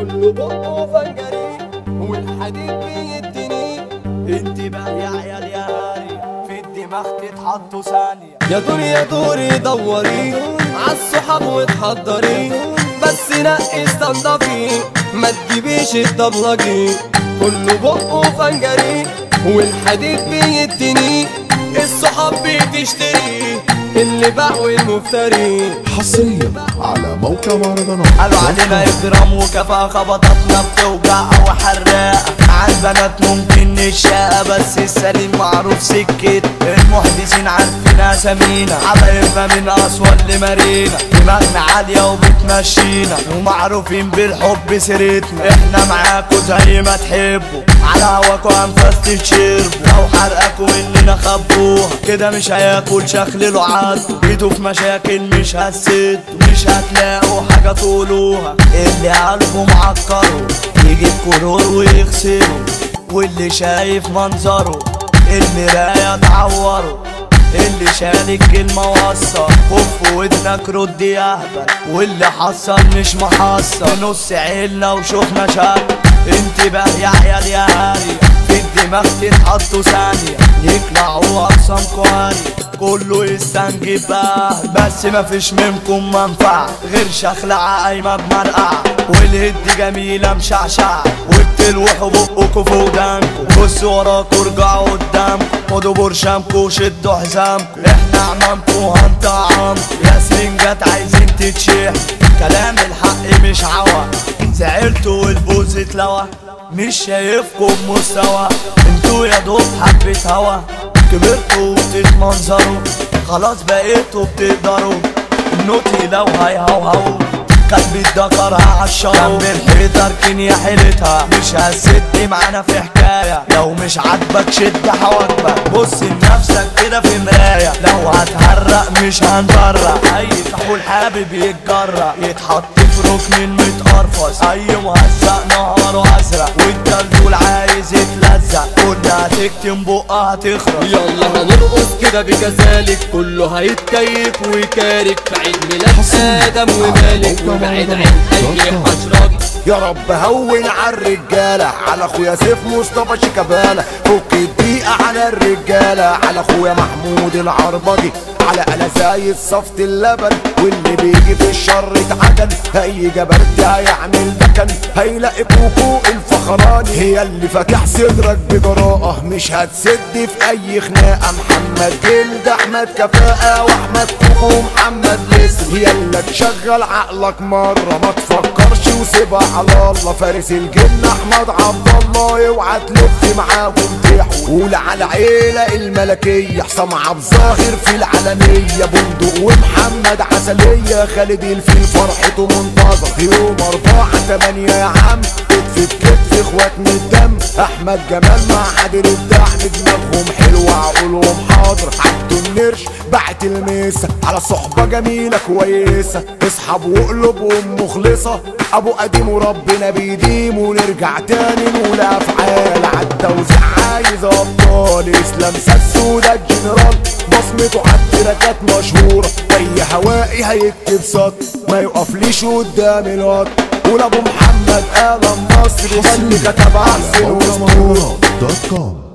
كله بقه فنجري والحديد بيدني انتباه يا عيال يا هاري في الدماغ تتحطوا ثانية يا دور يا دوري دوري عالصحاب وتحضري بس نقي استنضفي ما تجيبيش الطبلجي كله بقه فنجري والحديد بيدني الصحاب بتشتري اللي باع والمفتري حصريا على موقع مهرجانات قالوا علينا اجرام وكفاءة خبطاتنا بتوجع وحراقة عالبنات ممكن نشاقة بس السليم معروف سكت المحدثين عارفين اسامينا حبايبنا من اسوان لمارينا دماغنا عالية وبتمشينا ومعروفين بالحب سيرتنا احنا معاكوا زي ما تحبوا على هواكوا انفاس تتشربوا لو حرقكوا مننا خبوها كده مش هياكل شخلله عدوا ايده في مشاكل مش هتسدوا مش هتلاقوا حاجة تقولوها اللي قلبه معكره يجيب كرور ويغسله واللي شايف منظره المراية تعوره اللي شال الكلمة وصل خف ودنك رد يا اهبل واللي حصل مش محصل نص عيلنا وشوفنا شر انتباه يا عيال يا هاري في الدماغ تتحطوا ثانية يقلعوا أقسام كواري كله يستنجب بقى بس مفيش منكم منفعة غير شخلعة قايمة بمرقعة والهد جميلة مشعشعة وبتلوحوا بقكوا في ودانكوا بصوا وراكوا ارجعوا قدامكوا خدوا برشامكوا شدوا حزامكوا احنا عمامكوا هنطعمكوا ياسمين جت عايزين تتشيح كلام الحق مش عوا زعلتوا والبوز اتلوى مش شايفكم مستوى انتوا يا دوب حبة هوا كبرتوا وبتتمنظروا خلاص بقيتوا بتقدروا النوتي لو هيهوهوا كان بيتذكرها عالشرو جنب الحيطة اركن يا حيلتها مش هتسد معانا في حكاية لو مش عاجبك شد حواجبك بص لنفسك كده في مراية لو هتهرق مش هنبرق اي كحول حابب يتجرأ يتحط في ركن المتقرفص اي مهزق نهاره ازرق والدلدول عايز يتلزق كنا هتكتم بقها هتخرج يلا هنرقص كده بكذلك كله هيتكيف ويكارك في عيد ميلاد ادم ومالك وبعيد عن اي حشراجي يا رب هون على الرجاله على اخويا سيف مصطفى شيكابالا فك الدقيقه على الرجاله على اخويا محمود العربجي على انا زي صفت اللبن واللي بيجي في الشر اتعدل اي جبرت هيعمل دكن هيلاقي كوكو الفخراني هي اللي فاتح صدرك بجراءه مش هتسد في اي خناقه محمد جلد احمد كفاءه واحمد كوكو محمد لسه هي اللي تشغل عقلك مره ما تفكرش وسيبها على الله فارس الجن احمد عبد الله اوعى تلف معاهم تحوي قول على عيله الملكيه حسام عبد ظاهر في العالميه بندق ومحمد عسليه خالد الفيل فرحته منتظر يوم أربعة تمانية يا عم كتف بكتف اخوات من الدم احمد جمال مع عادل الدعم دماغهم حلوه عقولهم حاضر عبدو النرش بعت الميسة على صحبة جميلة كويسة اصحاب وقلوبهم مخلصة ابو قديم وربنا بيديم ونرجع تاني نقول افعال عالتوزيع عايز ابطال اسلام ساسو ده الجنرال بصمته عالتراكات مشهورة اي هوائي هيكتب سطر ما يقفليش قدام الوقت قول ابو محمد قال النصر ده اللي كتب على احسن موقع واسطوره مهرجانات دوت كوم